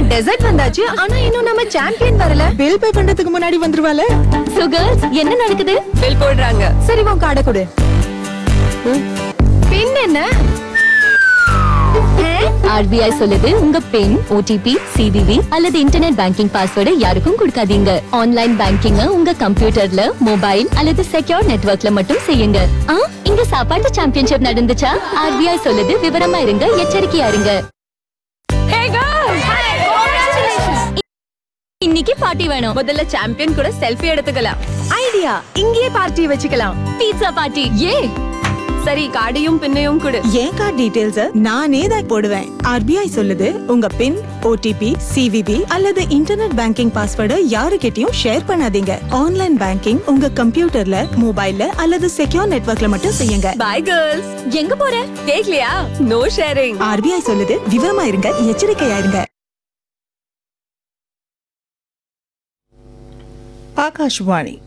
dessert வந்தாச்சு ஆனா இன்னும் நம்ம சாம்பியன் வரல பில் பே பண்றதுக்கு முன்னாடி வந்துருவால சோ கேர்ள்ஸ் என்ன நடக்குது பில் போடுறாங்க சரி உன் கார்டை கொடு பின் என்ன ஆர்பிஐ சொல்லுது உங்க பின் ஓடிபி சிவிவி அல்லது இன்டர்நெட் பேங்கிங் பாஸ்வேர்டை யாருக்கும் கொடுக்காதீங்க ஆன்லைன் பேங்கிங்க உங்க கம்ப்யூட்டர்ல மொபைல் அல்லது செக்யூர் நெட்வொர்க்ல மட்டும் செய்யுங்க ஆ, இங்க சாப்பாட்டு சாம்பியன்ஷிப் நடந்துச்சா ஆர்பிஐ சொல்லுது விவரமா இருங்க எச்சரிக்கையா இருங்க இன்னைக்கு பார்ட்டி வேணும் முதல்ல சாம்பியன் கூட செல்ஃபி எடுத்துக்கலாம் ஐடியா இங்கேயே பார்ட்டி வச்சுக்கலாம் பீட்சா பார்ட்டி ஏ சரி கார்டையும் பின்னையும் கொடு என் கார்டு டீடைல்ஸ் நானே தான் போடுவேன் ஆர்பிஐ சொல்லுது உங்க பின் ஓடிபி சிவிவி அல்லது இன்டர்நெட் பேங்கிங் பாஸ்வேர்டை யாருக்கிட்டயும் ஷேர் பண்ணாதீங்க ஆன்லைன் பேங்கிங் உங்க கம்ப்யூட்டர்ல மொபைல்ல அல்லது செக்யூர் நெட்வொர்க்ல மட்டும் செய்யுங்க பை கேர்ள்ஸ் எங்க போற கேக்கலையா நோ ஷேரிங் ஆர்பிஐ சொல்லுது விவரமா இருங்க எச்சரிக்கையா இருங்க ஆகாஷ்வாணி